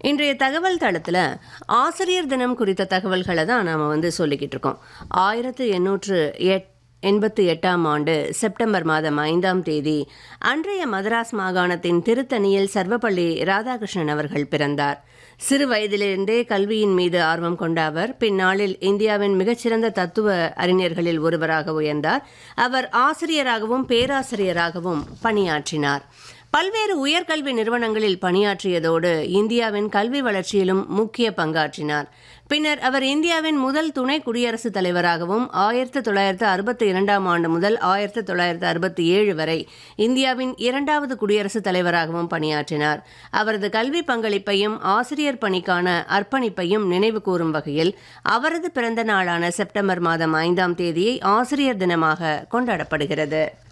இன்றைய தகவல் தளத்தில் ஆசிரியர் தினம் குறித்த தகவல்களை தான் நாம் வந்து சொல்லிக்கிட்டு இருக்கோம் ஆயிரத்து எண்ணூற்று எட் எண்பத்தி எட்டாம் ஆண்டு செப்டம்பர் மாதம் ஐந்தாம் தேதி அன்றைய மதராஸ் மாகாணத்தின் திருத்தணியில் சர்வப்பள்ளி ராதாகிருஷ்ணன் அவர்கள் பிறந்தார் சிறு வயதிலிருந்தே கல்வியின் மீது ஆர்வம் கொண்ட அவர் பின்னாளில் இந்தியாவின் மிகச்சிறந்த தத்துவ அறிஞர்களில் ஒருவராக உயர்ந்தார் அவர் ஆசிரியராகவும் பேராசிரியராகவும் பணியாற்றினார் பல்வேறு உயர்கல்வி நிறுவனங்களில் பணியாற்றியதோடு இந்தியாவின் கல்வி வளர்ச்சியிலும் முக்கிய பங்காற்றினார் பின்னர் அவர் இந்தியாவின் முதல் துணை குடியரசுத் தலைவராகவும் ஆயிரத்தி தொள்ளாயிரத்து அறுபத்தி இரண்டாம் ஆண்டு முதல் ஆயிரத்தி தொள்ளாயிரத்து அறுபத்தி ஏழு வரை இந்தியாவின் இரண்டாவது குடியரசுத் தலைவராகவும் பணியாற்றினார் அவரது கல்வி பங்களிப்பையும் ஆசிரியர் பணிக்கான அர்ப்பணிப்பையும் நினைவு கூறும் வகையில் அவரது பிறந்த நாளான செப்டம்பர் மாதம் ஐந்தாம் தேதியை ஆசிரியர் தினமாக கொண்டாடப்படுகிறது